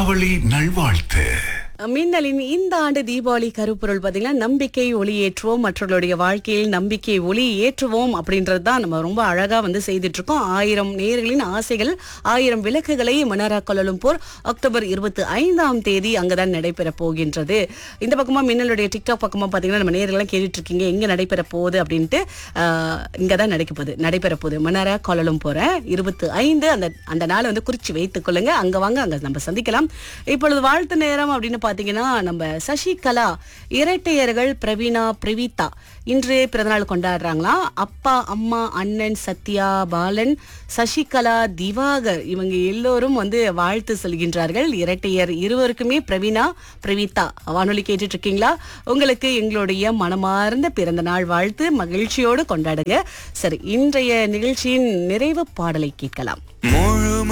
தீபாவளி நல்வாழ்த்து மின்னலின் இந்த ஆண்டு தீபாவளி கருப்பொருள் பாத்தீங்கன்னா நம்பிக்கை ஒளி ஏற்றுவோம் மற்றவர்களுடைய வாழ்க்கையில் நம்பிக்கை ஒளி ஏற்றுவோம் அப்படின்றது தான் நம்ம ரொம்ப அழகா வந்து செய்துட்டு இருக்கோம் ஆயிரம் நேர்களின் ஆசைகள் ஆயிரம் விளக்குகளை மன்னாரா கோலலும்பூர் அக்டோபர் இருபத்தி ஐந்தாம் தேதி அங்கதான் நடைபெற போகின்றது இந்த பக்கமா மின்னலுடைய டிக்டாக் பக்கமா பாத்தீங்கன்னா நம்ம நேர்கள்லாம் கேட்டுட்டு இருக்கீங்க எங்க நடைபெற போகுது அப்படின்ட்டு ஆஹ், இங்கதான் நடைக்க போகுது நடைபெற போகுது மன்னாரா கோலலும்பூர் இருபத்தி ஐந்து அந்த அந்த நாளை வந்து குறிச்சு வைத்துக் கொள்ளுங்க அங்க வாங்க அங்க நம்ம சந்திக்கலாம் இப்பொழுது வாழ்த்து நேரம் அப்படின்னு பாத்தீங்கன்னா நம்ம சசிகலா இரட்டையர்கள் பிரவீனா பிரவீதா இன்று பிறந்தநாள் கொண்டாடுறாங்களாம் அப்பா அம்மா அண்ணன் சத்யா பாலன் சசிகலா திவாகர் இவங்க எல்லோரும் வந்து வாழ்த்து சொல்கின்றார்கள் இரட்டையர் இருவருக்குமே பிரவீனா பிரவீதா வானொலி கேட்டுட்டு இருக்கீங்களா உங்களுக்கு எங்களுடைய மனமார்ந்த பிறந்த நாள் வாழ்த்து மகிழ்ச்சியோடு கொண்டாடுங்க சரி இன்றைய நிகழ்ச்சியின் நிறைவு பாடலை கேட்கலாம் முழு